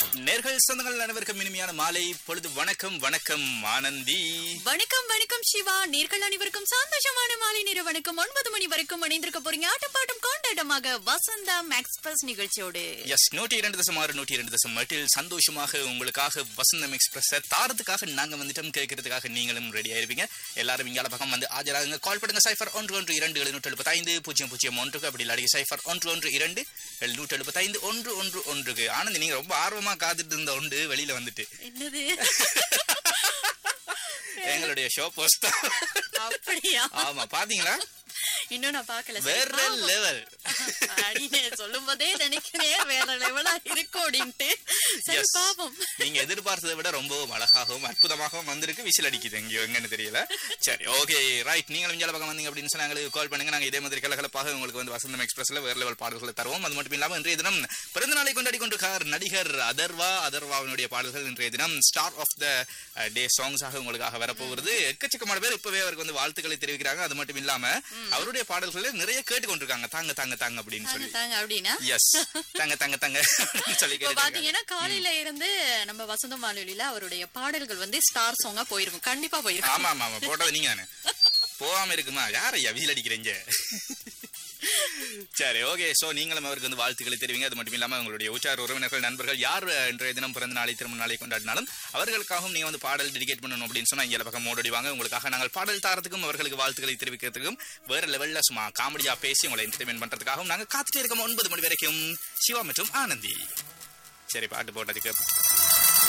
நேர்கள் சொந்தங்கள் அனைவருக்கும் இனிமையான மாலை பொழுது வணக்கம் வணக்கம் ஆனந்தி வணக்கம் வணக்கம் சிவா நேர்கள் அனைவருக்கும் சந்தோஷமான மாலை நேர வணக்கம் ஒன்பது மணி வரைக்கும் இணைந்திருக்க போறீங்க ஆட்டப்பாட்டம் கொண்டாட்டமாக வசந்தம் எக்ஸ்பிரஸ் நிகழ்ச்சியோடு எஸ் நூற்றி இரண்டு தசம் ஆறு நூற்றி இரண்டு தசம் எட்டில் சந்தோஷமாக உங்களுக்காக வசந்தம் எக்ஸ்பிரஸ் தாரத்துக்காக நாங்க வந்துட்டோம் கேட்கறதுக்காக நீங்களும் ரெடி ஆயிருப்பீங்க எல்லாரும் இங்கால பக்கம் வந்து ஆஜராகுங்க கால் பண்ணுங்க சைஃபர் ஒன்று ஒன்று இரண்டு எழுநூற்று எழுபத்தைந்து பூஜ்ஜியம் பூஜ்ஜியம் ஒன்றுக்கு அப்படி இல்லாட்டி சைஃபர் ஒன்று ஒன்று இரண்டு எழுநூற்று எழுபத்தைந்து ஒன்று ஒன்று ஒன்றுக்கு ஆனந்த் நீங்க ரொம்ப ஆர்வமா காத்துட்டு இருந்த ஒன்று வெளியில வந்துட்டு என்னது எங்களுடைய ஷோ போஸ்ட் அப்படியா ஆமா பாத்தீங்களா இன்னும் நான் பாக்கல வேற லெவல் அடினே சொல்லும் போதே நினைக்கிறேன் வேற லெவலா இருக்கும் அப்படின்ட்டு சரி Yes. பாப்போம் நீங்க எதிர்பார்த்ததை விட ரொம்பவும் அழகாகவும் அற்புதமாகவும் வந்திருக்கு விசில் அடிக்குது எங்கேயோ எங்கன்னு தெரியல சரி ஓகே ரைட் நீங்களும் இங்கே பக்கம் வந்தீங்க அப்படின்னு சொன்னா எங்களுக்கு கால் பண்ணுங்க நாங்க இதே மாதிரி கலகலப்பாக உங்களுக்கு வந்து வசந்தம் எக்ஸ்பிரஸ்ல வேற லெவல் பாடல்களை தருவோம் அது மட்டும் இல்லாம இன்றைய தினம் பிறந்த நாளை கொண்டாடி கொண்டிருக்கார் நடிகர் அதர்வா அதர்வாவினுடைய பாடல்கள் இன்றைய தினம் ஸ்டார் ஆஃப் த டே சாங்ஸாக உங்களுக்காக வரப்போகிறது எக்கச்சக்கமான பேர் இப்பவே அவருக்கு வந்து வாழ்த்துக்களை தெரிவிக்கிறாங்க அது மட்டும் இல்லாம அவருடைய பாடல்களை நிறைய கேட்டுக்கொண்டிருக்காங்க தாங்க தாங்க தாங்க அப்படின்னு தாங்க, சொல்லி தாங்க அப்படின்னா எஸ் தாங்க தாங்க தாங்க அப்படின்னு சொல்லி இப்ப கேட்டுட்டு பாத்தீங்கன்னா காலையில இருந்து நம்ம வசந்த மாலையில அவருடைய பாடல்கள் வந்து ஸ்டார் சாங்கா போயிருக்கும் கண்டிப்பா போயிருக்கும் ஆமா ஆமா ஆமா போட்டது நீங்க தானே போகாம இருக்குமா யார் ஐயா வீல் அடிக்கிறீங்க சரி ஓகே சோ நீங்களும் அவருக்கு வந்து வாழ்த்துக்களை தெரிவிங்க அது மட்டும் இல்லாம உங்களுடைய உச்சார் உறவினர்கள் நண்பர்கள் யார் இன்றைய தினம் பிறந்த நாளை திருமண நாளை கொண்டாடினாலும் அவர்களுக்காகவும் நீங்க வந்து பாடல் டெடிகேட் பண்ணணும் அப்படின்னு சொன்னா இங்க பக்கம் ஓடடி வாங்க உங்களுக்காக நாங்கள் பாடல் தாரத்துக்கும் அவர்களுக்கு வாழ்த்துக்களை தெரிவிக்கிறதுக்கும் வேற லெவல்ல சும்மா காமெடியா பேசி உங்களை என்டர்டைன்மெண்ட் பண்றதுக்காகவும் நாங்க காத்துட்டே இருக்கோம் ஒன்பது மணி வரைக்கும் சிவா மற்றும் ஆனந்தி சரி பாட்டு போட்டதுக்கு